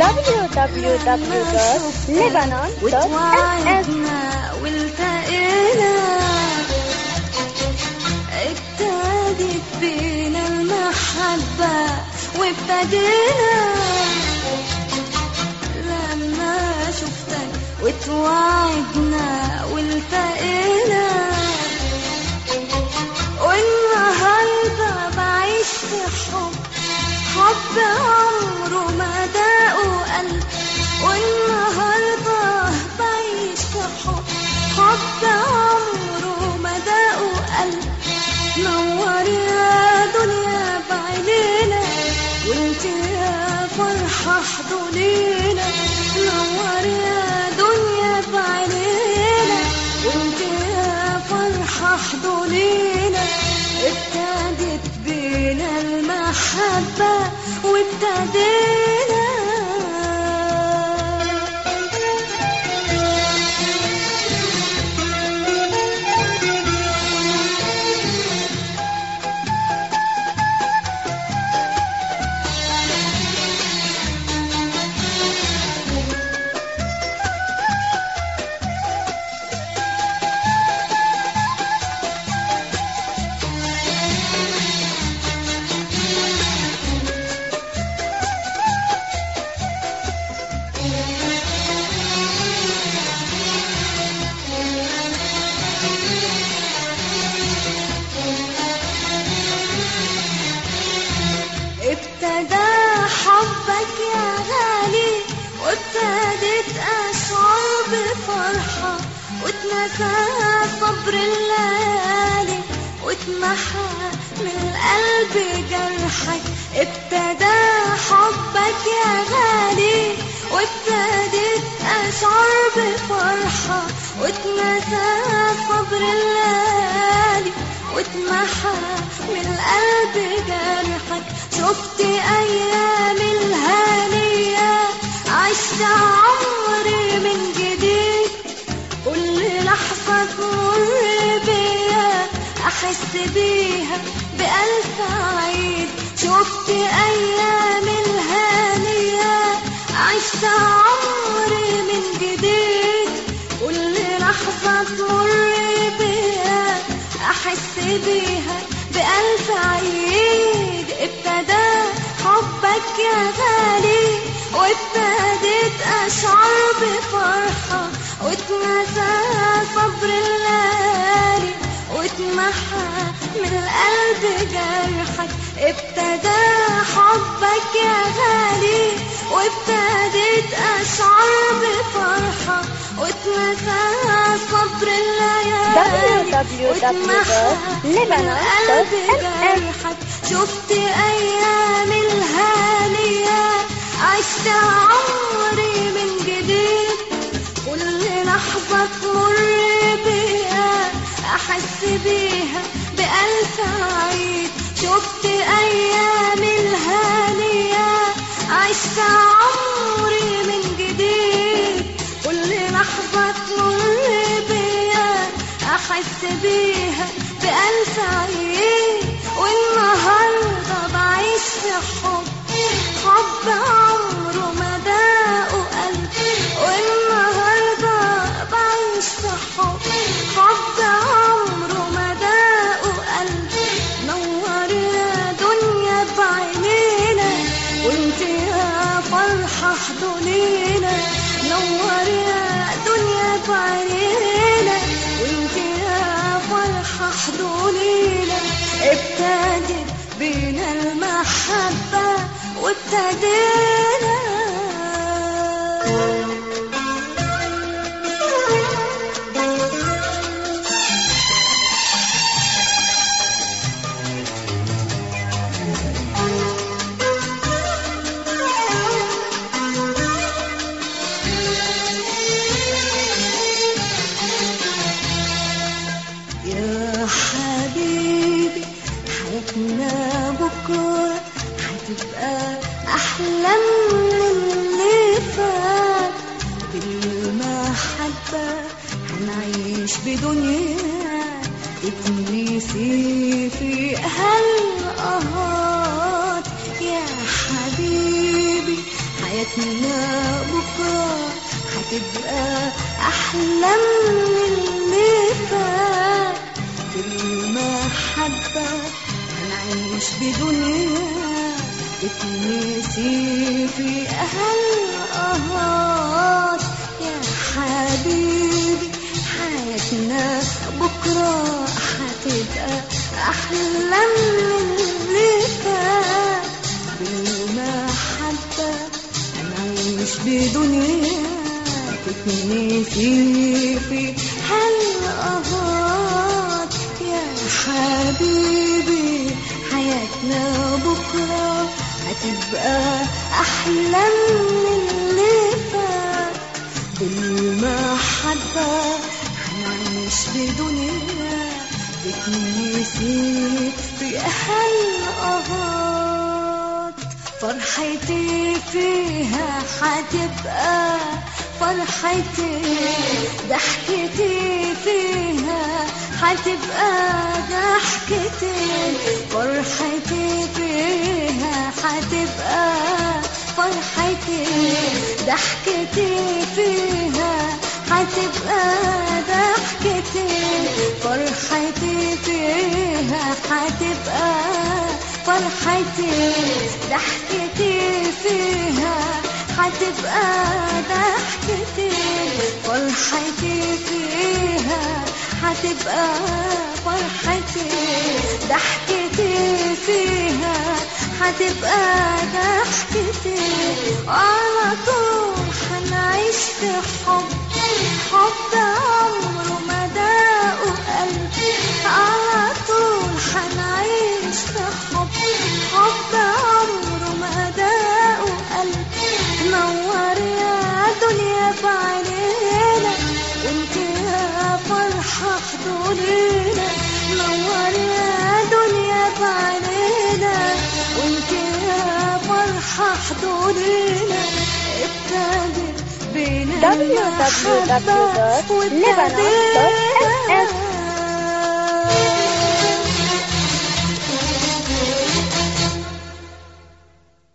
www.lebanon.fm وتوعدنا والتقينا ابتدت بينا المحبة وابتدينا لما شفتك وتوعدنا والتقينا والنهاردة بعيش في حب حب عمره ما داقه قلب والنهاردة بعيش في حب حب عمره ما داقه قلب نور يا دنيا بعينينا وانت يا فرحة حضنينا نور يا دنيا بعينينا وانت يا فرحة حضنينا ابتدت بينا المحبة وابتدينا ابتدى حبك يا غالي وابتدت اشعر بفرحة واتنسى صبر الليالي واتمحى من القلب جرحك ابتدى حبك يا غالي وابتدت اشعر بفرحة واتنسى صبر الليالي واتمحى من القلب جرحك شفت ايام الهانية عشت عمري من جديد كل لحظة تمر بيا احس بيها بألف عيد شفت ايام الهانية عشت عمري من جديد كل لحظة تمر بيا احس بيها بألف عيد ابتدى حبك يا غالي وابتدت اشعر بفرحة واتنسى صبر الليالي واتمحى من القلب جرحك ابتدى حبك يا غالي وابتدت اشعر بفرحة واتنسى صبر الليالي واتمحى من القلب جرحك شفت ايام الهانية عشت عمري من جديد كل لحظة تمر بيها احس بيها بألف عيد شفت ايام الهانية عشت عمري من جديد كل لحظة تمر بيا احس بيها بألف عيد والنهاردة بعيش في حب حب عمره ما داقه قلب والنهاردة بعيش في حب حب عمره ما داقه قلب نور يا دنيا بعينينا وانت يا فرحة حضنينا نور يا دنيا بعينينا وانت يا فرحة حضنينا ابتدت بينا المحبة وابتدينا يا حبيبي حياتنا بكرة هتبقى أحلى من اللي فات بالمحبة هنعيش بدنيا تتنسي فيها القهار يا حبيبي حياتنا حياتنا بكرة هتبقى أحلى من اللي فات بالمحبة هنعيش بدنيا تتنسي في هالقهار يا حبيبي حياتنا بكرة هتبقى أحلى من اللي فات بالمحبة هنعيش بدنيا تتنسي في هالقهار يا حبيبي حياتنا بكرة هتبقى أحلى من اللي فات بالمحبة هنعيش بدنيا بتنسي في هالقهار فرحتي فيها هتبقى فرحتي ضحكتي فيها هتبقى ضحكتي فرحتي فيها هتبقى فرحتي ضحكتي فيها هتبقى ضحكتي فرحتي فيها هتبقى فرحتي ضحكتي فيها هتبقى ضحكتي فرحتي فيها هتبقى فرحتي ضحكتي فيها هتبقى ضحكتي وعلى طول هنعيش في حب حب عمره ما داقه قلبي على طول هنعيش في حب حب عمره ما داقه قلبي نور يا دنيا في عينينا انت يا فرحة حضورينا نور يا دنيا في عينينا وانت يا فرحة حضورينا ابتدت بين المحبة www.lebanon.com